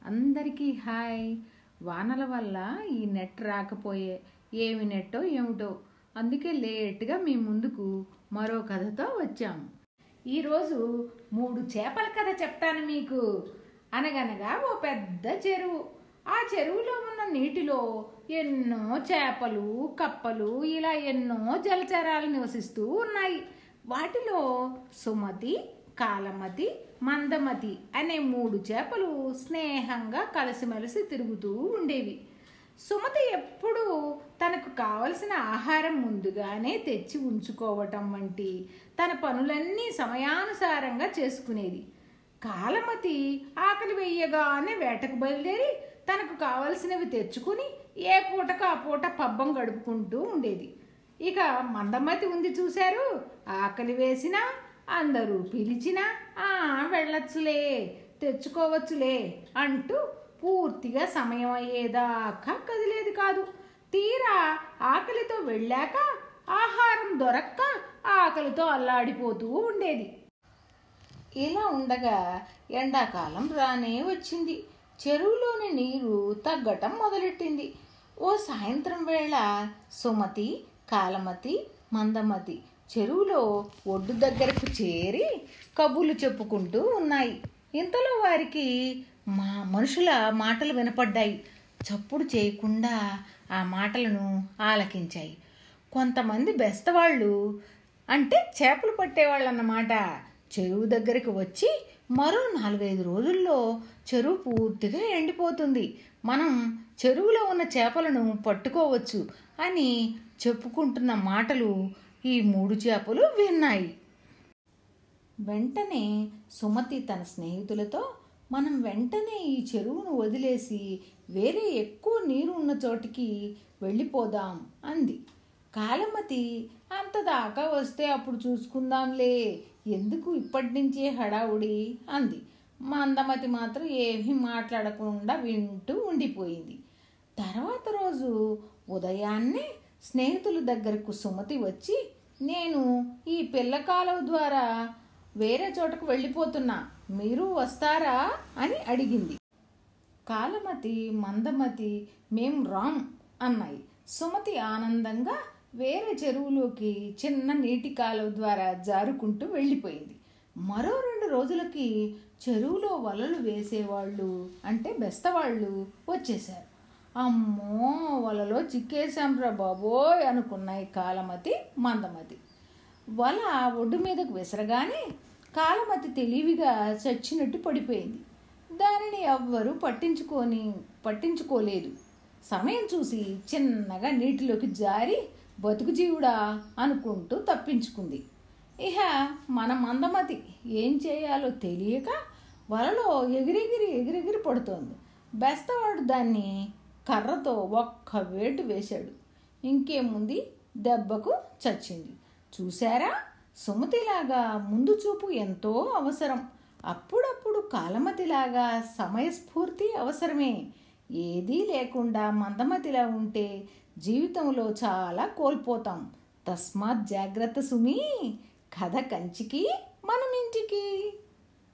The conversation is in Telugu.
అందరికీ హాయ్ వానల వల్ల ఈ నెట్ రాకపోయే ఏమి నెట్టో ఏమిటో అందుకే లేట్గా మీ ముందుకు మరో కథతో వచ్చాము ఈరోజు మూడు చేపల కథ చెప్తాను మీకు అనగనగా ఓ పెద్ద చెరువు ఆ చెరువులో ఉన్న నీటిలో ఎన్నో చేపలు కప్పలు ఇలా ఎన్నో జలచరాలు నివసిస్తూ ఉన్నాయి వాటిలో సుమతి కాలమతి మందమతి అనే మూడు చేపలు స్నేహంగా కలిసిమెలిసి తిరుగుతూ ఉండేవి సుమతి ఎప్పుడూ తనకు కావలసిన ఆహారం ముందుగానే తెచ్చి ఉంచుకోవటం వంటి తన పనులన్నీ సమయానుసారంగా చేసుకునేది కాలమతి ఆకలి వెయ్యగానే వేటకు బయలుదేరి తనకు కావలసినవి తెచ్చుకుని ఏ పూటకు ఆ పూట పబ్బం గడుపుకుంటూ ఉండేది ఇక మందమతి ఉంది చూశారు ఆకలి వేసినా అందరూ పిలిచినా ఆ వెళ్ళొచ్చులే తెచ్చుకోవచ్చులే అంటూ పూర్తిగా సమయం అయ్యేదాకా కదిలేది కాదు తీరా ఆకలితో వెళ్ళాక ఆహారం దొరక్క ఆకలితో అల్లాడిపోతూ ఉండేది ఇలా ఉండగా ఎండాకాలం రానే వచ్చింది చెరువులోని నీరు తగ్గటం మొదలెట్టింది ఓ సాయంత్రం వేళ సుమతి కాలమతి మందమతి చెరువులో ఒడ్డు దగ్గరకు చేరి కబుర్లు చెప్పుకుంటూ ఉన్నాయి ఇంతలో వారికి మా మనుషుల మాటలు వినపడ్డాయి చప్పుడు చేయకుండా ఆ మాటలను ఆలకించాయి కొంతమంది బెస్తవాళ్ళు అంటే చేపలు పట్టేవాళ్ళు అన్నమాట చెరువు దగ్గరికి వచ్చి మరో నాలుగైదు రోజుల్లో చెరువు పూర్తిగా ఎండిపోతుంది మనం చెరువులో ఉన్న చేపలను పట్టుకోవచ్చు అని చెప్పుకుంటున్న మాటలు ఈ మూడు చేపలు విన్నాయి వెంటనే సుమతి తన స్నేహితులతో మనం వెంటనే ఈ చెరువును వదిలేసి వేరే ఎక్కువ నీరు ఉన్న చోటికి వెళ్ళిపోదాం అంది కాలమతి అంత దాకా వస్తే అప్పుడు చూసుకుందాంలే ఎందుకు ఇప్పటి నుంచే హడావుడి అంది మందమతి మాత్రం ఏమీ మాట్లాడకుండా వింటూ ఉండిపోయింది తర్వాత రోజు ఉదయాన్నే స్నేహితుల దగ్గరకు సుమతి వచ్చి నేను ఈ పిల్ల కాలువ ద్వారా వేరే చోటకు వెళ్ళిపోతున్నా మీరు వస్తారా అని అడిగింది కాలమతి మందమతి మేం రామ్ అన్నాయి సుమతి ఆనందంగా వేరే చెరువులోకి చిన్న నీటి కాలువ ద్వారా జారుకుంటూ వెళ్ళిపోయింది మరో రెండు రోజులకి చెరువులో వలలు వేసేవాళ్ళు అంటే బెస్తవాళ్ళు వచ్చేశారు అమ్మో వలలో చిక్కేశాంరా బాబోయ్ అనుకున్నాయి కాలమతి మందమతి వల ఒడ్డు మీదకు విసరగానే కాలమతి తెలివిగా చచ్చినట్టు పడిపోయింది దానిని ఎవ్వరూ పట్టించుకొని పట్టించుకోలేదు సమయం చూసి చిన్నగా నీటిలోకి జారి బతుకు జీవుడా అనుకుంటూ తప్పించుకుంది ఇహ మన మందమతి ఏం చేయాలో తెలియక వలలో ఎగిరెగిరి ఎగిరెగిరి పడుతోంది బెస్తవాడు దాన్ని కర్రతో ఒక్క వేటు వేశాడు ఇంకేముంది దెబ్బకు చచ్చింది చూశారా సుమతిలాగా ముందు చూపు ఎంతో అవసరం అప్పుడప్పుడు కాలమతిలాగా సమయస్ఫూర్తి అవసరమే ఏదీ లేకుండా మందమతిలా ఉంటే జీవితంలో చాలా కోల్పోతాం తస్మాత్ జాగ్రత్త సుమి కథ కంచికి మనం ఇంటికి